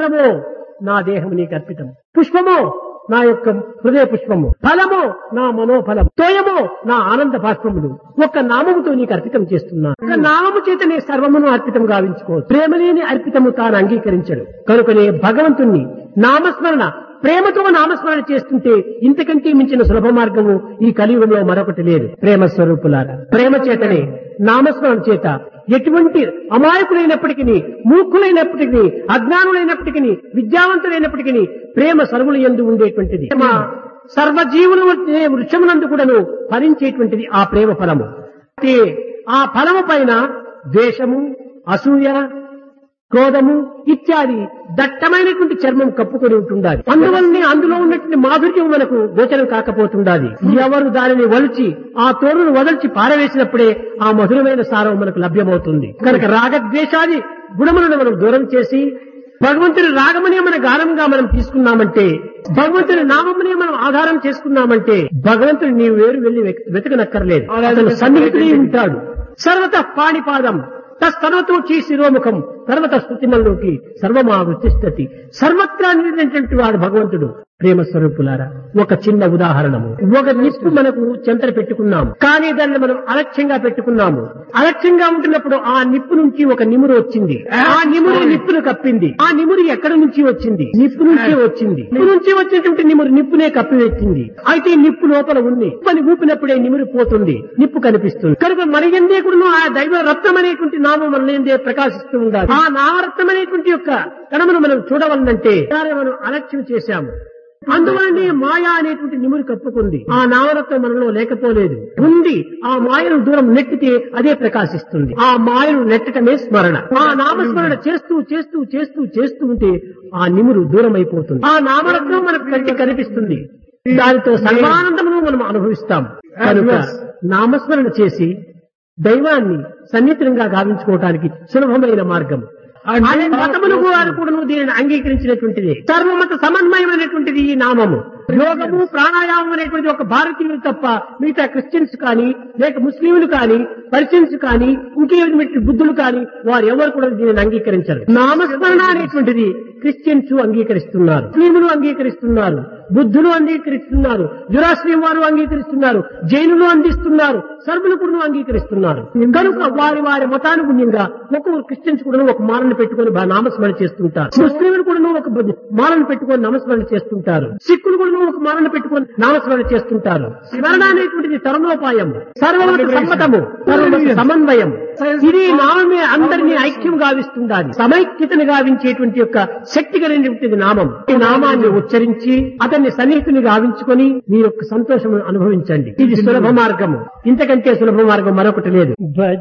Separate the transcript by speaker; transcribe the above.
Speaker 1: పత్రమో నా దేహం నీకు అర్పితం పుష్పమో నా యొక్క హృదయ పుష్పము ఫలము నా మనోఫలం తోయము నా ఆనంద బాష్పములు ఒక్క నామముతో నీకు అర్పితం చేస్తున్నా ఒక నామము చేత నీ సర్వమును అర్పితం గావించుకో ప్రేమలేని అర్పితము తాను అంగీకరించడు కనుకనే భగవంతుణ్ణి నామస్మరణ ప్రేమతో నామస్మరణ చేస్తుంటే ఇంతకంటే మించిన సులభ మార్గము ఈ కలియుగంలో మరొకటి లేదు ప్రేమ స్వరూపులారా ప్రేమ చేతనే నామస్మరణ చేత ఎటువంటి అమాయకులైనప్పటికీ మూర్ఖులైనప్పటికీ అజ్ఞానులైనప్పటికీ విద్యావంతులైనప్పటికీ ప్రేమ సర్వుల ఎందు ఉండేటువంటిది ప్రేమ సర్వజీవులు వృక్షమునందు కూడాను ఫలించేటువంటిది ఆ ప్రేమ ఫలము అయితే ఆ ఫలము పైన ద్వేషము అసూయ క్రోధము ఇత్యాది దట్టమైనటువంటి చర్మం కప్పుకొని ఉంటుండాలి అందువల్లనే అందులో ఉన్నటువంటి మాధుర్యం మనకు గోచరం కాకపోతుండాలి ఎవరు దానిని వలిచి ఆ తోడును వదల్చి పారవేసినప్పుడే ఆ మధురమైన సారం మనకు లభ్యమవుతుంది కనుక రాగద్వేషాది గుణములను మనం దూరం చేసి భగవంతుని రాగమనే మన గానంగా మనం తీసుకున్నామంటే భగవంతుని నామమునే మనం ఆధారం చేసుకున్నామంటే భగవంతుని నీవు వేరు వెళ్లి వెతకనక్కర్లేదు అతను సన్నిహితుడే ఉంటాడు సర్వత పాణిపాదం తస్తర్వతోచి శిరోముఖం సర్వత స్థుతిమల్లోకి సర్వమా వృత్తిష్టతి సర్వత్రా నిలిచినటువంటి వాడు భగవంతుడు ప్రేమ స్వరూపులారా ఒక చిన్న ఉదాహరణము ఒక నిప్పు మనకు చెంతన పెట్టుకున్నాము కానీ దాన్ని మనం అలక్ష్యంగా పెట్టుకున్నాము అలక్ష్యంగా ఉంటున్నప్పుడు ఆ నిప్పు నుంచి ఒక నిమురు వచ్చింది ఆ నిమురు నిప్పును కప్పింది ఆ నిమురు ఎక్కడి నుంచి వచ్చింది నిప్పు నుంచే వచ్చింది నిప్పు నుంచి వచ్చినటువంటి నిమురు నిప్పునే కప్పివెచ్చింది అయితే నిప్పు లోపల ఉంది పని ఊపినప్పుడే నిమురు పోతుంది నిప్పు కనిపిస్తుంది కనుక మన ఎందే కూడా ఆ దైవ రత్నం అనేటువంటి నామం మన ఎందే ప్రకాశిస్తూ ఉండాలి ఆ నామరత్నం అనేటువంటి యొక్క కణమును మనం చూడవలనంటే దాన్ని మనం అలక్ష్యం చేశాము అందువల్లనే మాయా అనేటువంటి నిమురు కప్పుకుంది ఆ నామరత్నం మనలో లేకపోలేదు ఉంది ఆ మాయను దూరం నెట్టితే అదే ప్రకాశిస్తుంది ఆ మాయను నెట్టటమే స్మరణ ఆ నామస్మరణ చేస్తూ చేస్తూ చేస్తూ చేస్తూ ఉంటే ఆ నిమురు దూరం అయిపోతుంది ఆ నామరత్నం మనకు కంటి కనిపిస్తుంది దానితో సర్వానందమును మనం అనుభవిస్తాం కనుక నామస్మరణ చేసి దైవాన్ని సన్నిహితంగా గావించుకోవటానికి సులభమైన మార్గం అనే మతములు వారు కూడా దీనిని అంగీకరించినటువంటిది సర్వమత సమన్వయమైనటువంటిది ఈ నామము యోగము ప్రాణాయామం అనేటువంటిది ఒక భారతీయులు తప్ప మిగతా క్రిస్టియన్స్ కానీ లేక ముస్లింలు కానీ పర్షియన్స్ కానీ ఇంకేటువంటి బుద్ధులు కానీ వారు ఎవరు కూడా దీనిని అంగీకరించరు నామస్మరణ అనేటువంటిది క్రిస్టియన్స్ అంగీకరిస్తున్నారు ముస్లింలు అంగీకరిస్తున్నారు బుద్ధులు అంగీకరిస్తున్నారు జురాశ్రీం వారు అంగీకరిస్తున్నారు జైనులు అందిస్తున్నారు సర్వులు కూడా అంగీకరిస్తున్నారు కనుక వారి వారి మతానుగుణ్యంగా ఒక్కొక్క క్రిస్టియన్స్ కూడా ఒక మాలను పెట్టుకొని బా- నామస్మరణ చేస్తుంటారు ముస్లింలు కూడా ఒక బ- మాలను పెట్టుకొని నామస్మరణ చేస్తుంటారు సిక్కులు కూడా ఒక మాలను పెట్టుకొని నామస్మరణ చేస్తుంటారు స్మరణ అనేటువంటిది తరుణోపాయం సర్వమత సమ్మతము సర్వమత సమన్వయం ఇది నామమే అందరినీ ఐక్యం గావిస్తుండాలి సమైక్యతను గావించేటువంటి యొక్క శక్తి కలిగినటువంటిది నామం ఈ నామాన్ని ఉచ్చరించి అతన్ని సన్నిహితుని గావించుకొని మీ యొక్క సంతోషం అనుభవించండి ఇది సులభ మార్గము ఇంతకంటే సులభ మార్గం మరొకటి లేదు భజ